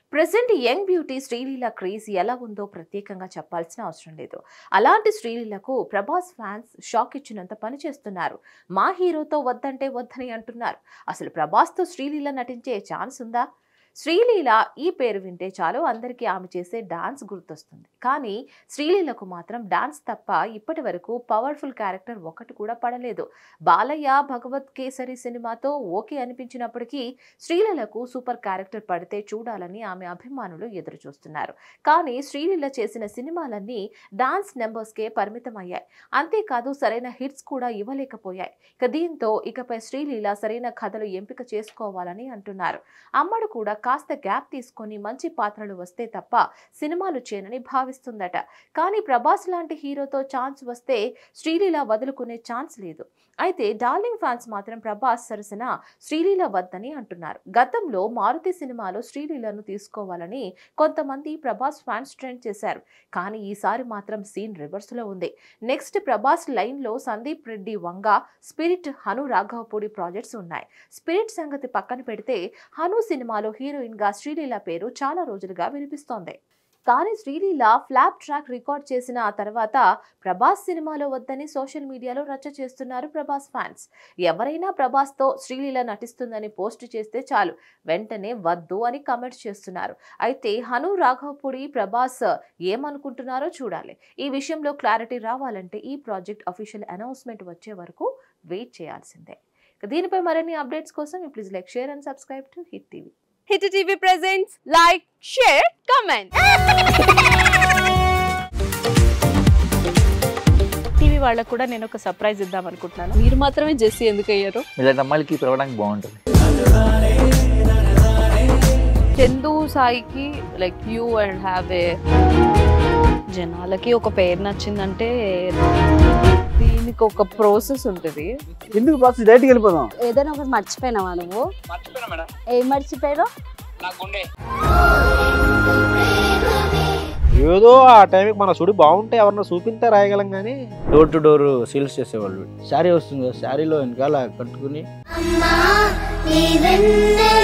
present young beauty Sreeleela craze ఎలా ఉందో ప్రత్యేకంగా చెప్పాల్సిన అవసరం లేదు అలాంటి శ్రీలీలకు ప్రభాస్ ఫ్యాన్స్ షాక్ ఇచ్చినంత పని చేస్తున్నారు మా హీరోతో వద్దంటే వద్దని అంటున్నారు అసలు ప్రభాస్తో శ్రీలీల నటించే ఛాన్స్ ఉందా శ్రీలీల ఈ పేరు వింటే చాలు అందరికీ ఆమె చేసే డాన్స్ గుర్తొస్తుంది కానీ శ్రీలీలకు మాత్రం డాన్స్ తప్ప ఇప్పటి వరకు పవర్ఫుల్ క్యారెక్టర్ ఒకటి కూడా పడలేదు బాలయ్య భగవత్ కేసరి సినిమాతో ఓకే అనిపించినప్పటికీ శ్రీలీలకు సూపర్ క్యారెక్టర్ పడితే చూడాలని ఆమె అభిమానులు ఎదురు చూస్తున్నారు కానీ శ్రీలీల చేసిన సినిమాలన్నీ డాన్స్ నెంబర్స్కే పరిమితమయ్యాయి అంతేకాదు సరైన హిట్స్ కూడా ఇవ్వలేకపోయాయి ఇక దీంతో ఇకపై శ్రీలీల సరైన కథలు ఎంపిక చేసుకోవాలని అంటున్నారు అమ్మడు కూడా కాస్త గ్యాప్ తీసుకొని మంచి పాత్రలు వస్తే తప్ప సినిమాలు చేయనని భావిస్తుందట కానీ ప్రభాస్ లాంటి హీరోతో ఛాన్స్ వస్తే శ్రీలీల వదులుకునే ఛాన్స్ లేదు అయితే డార్లింగ్ ఫ్యాన్స్ మాత్రం ప్రభాస్ సరసన శ్రీలీల వద్దని అంటున్నారు గతంలో మారుతి సినిమాలో శ్రీలీలను తీసుకోవాలని కొంతమంది ప్రభాస్ ఫ్యాన్స్ ట్రెండ్ చేశారు కానీ ఈసారి మాత్రం సీన్ రివర్స్ లో ఉంది నెక్స్ట్ ప్రభాస్ లైన్ లో సందీప్ రెడ్డి వంగ స్పిరిట్ హను రాఘవపూడి ప్రాజెక్ట్స్ ఉన్నాయి స్పిరిట్ సంగతి పక్కన పెడితే హను సినిమాలో హీరోయిన్ గా శ్రీలీల పేరు చాలా రోజులుగా వినిపిస్తోంది కానీ శ్రీలీల ఫ్లాప్ ట్రాక్ రికార్డ్ చేసిన ఆ తర్వాత ప్రభాస్ సినిమాలో వద్దని సోషల్ మీడియాలో రచ్చ చేస్తున్నారు ప్రభాస్ ఫ్యాన్స్ ఎవరైనా ప్రభాస్తో శ్రీలీల నటిస్తుందని పోస్ట్ చేస్తే చాలు వెంటనే వద్దు అని కమెంట్స్ చేస్తున్నారు అయితే హను రాఘవపూడి ప్రభాస్ ఏమనుకుంటున్నారో చూడాలి ఈ విషయంలో క్లారిటీ రావాలంటే ఈ ప్రాజెక్ట్ అఫీషియల్ అనౌన్స్మెంట్ వచ్చే వరకు వెయిట్ చేయాల్సిందే ఇక దీనిపై మరిన్ని అప్డేట్స్ కోసం please like share and subscribe to hit TV hit TV presents like share comment TV వాళ్ళకు కూడా నేను ఒక సర్ప్రైజ్ ఇద్దాం అనుకుంటున్నాను మీరు మాత్రమే జెస్సీ ఎందుకు అయ్యారు ఇలాంటి అమ్మాయిలకి పిలవడానికి బాగుంటుంది చందు సాయికి like you and have a జనాలకి ఒక పేరు నచ్చిందంటే దీనికి ఒక ప్రాసెస్ ఉంటుంది ఎందుకు బాక్స్ డైరెక్ట్కి వెళ్ళిపోదాం ఏదైనా ఒకటి మర్చిపోయినావా నువ్వు ఏం మర్చిపోయావు ఏదో ఆ టైంకి మన సుడి బాగుంటే ఎవరన్నా చూపిస్తే రాయగలం కానీ డోర్ టు డోర్ సేల్స్ చేసేవాళ్ళు శారీ వస్తుంది కదా శారీలో వెనకాల కట్టుకుని అమ్మా నీ వెన్నెల